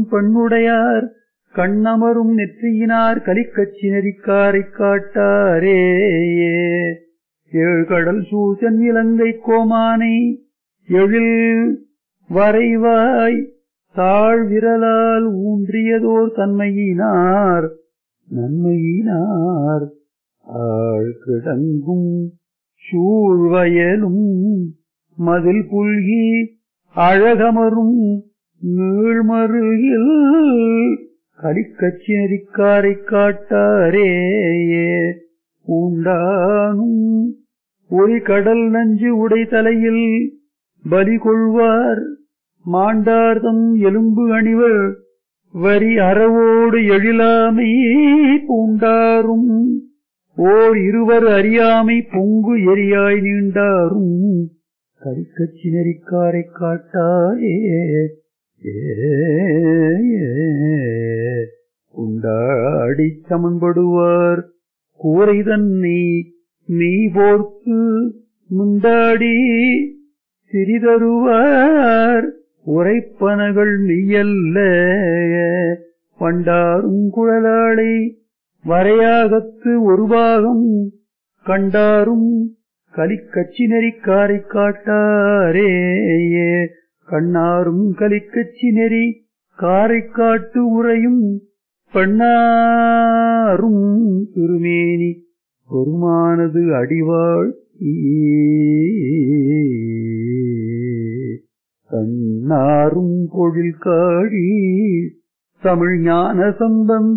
பெண்ணுடையார் கண்ணமரும் நெற்றியினார் கலிக்கச்சி நெறிக்காரைக் காட்டாரே ஏழ்கடல் Susan இலங்கை கோமானை எழில் வரைவாய் தாழ் விரலால் ஊன்றியதோர் தன்மையினார் நன்மையினார் ஆள் கிடங்கும் சூழ்வயலும் மதில் புல்கி அழகமரும் நீழ்மருகில் கலிக்கச்சி நெறிக்காரைக் காட்டாரே உண்டானும் ஒரு கடல் நஞ்சு உடை தலையில் பலி கொள்வார் மாண்டார்தம் எலும்பு அணிவர் வரி அறவோடு எழிலாமை பூண்டாரும் ஓர் இருவர் அறியாமை பொங்கு எரியாய் நீண்டாரும் கரிக்கச்சி நெறிக்காரைக் காட்டாரே உண்டாடி சமன்படுவார் கூரை தன்னை நீ போர்த்து முந்தாடி சிறிதருவார் உரைப்பனகள் மெய்யல்ல பண்டாரும் குழலாளை வரையாகத்து ஒரு பாகம் கண்டாரும் கலிக்கச்சி நெறிக்காரை காட்டாரே கண்ணாரும் கலிக்கச்சி நெறி காரை காட்டு உரையும் பெண்ணாரும் திருமேனி பெருமானது அடிவாள் கண்ணாரும் பொழில் காழி தமிழ் ஞான சம்பந்த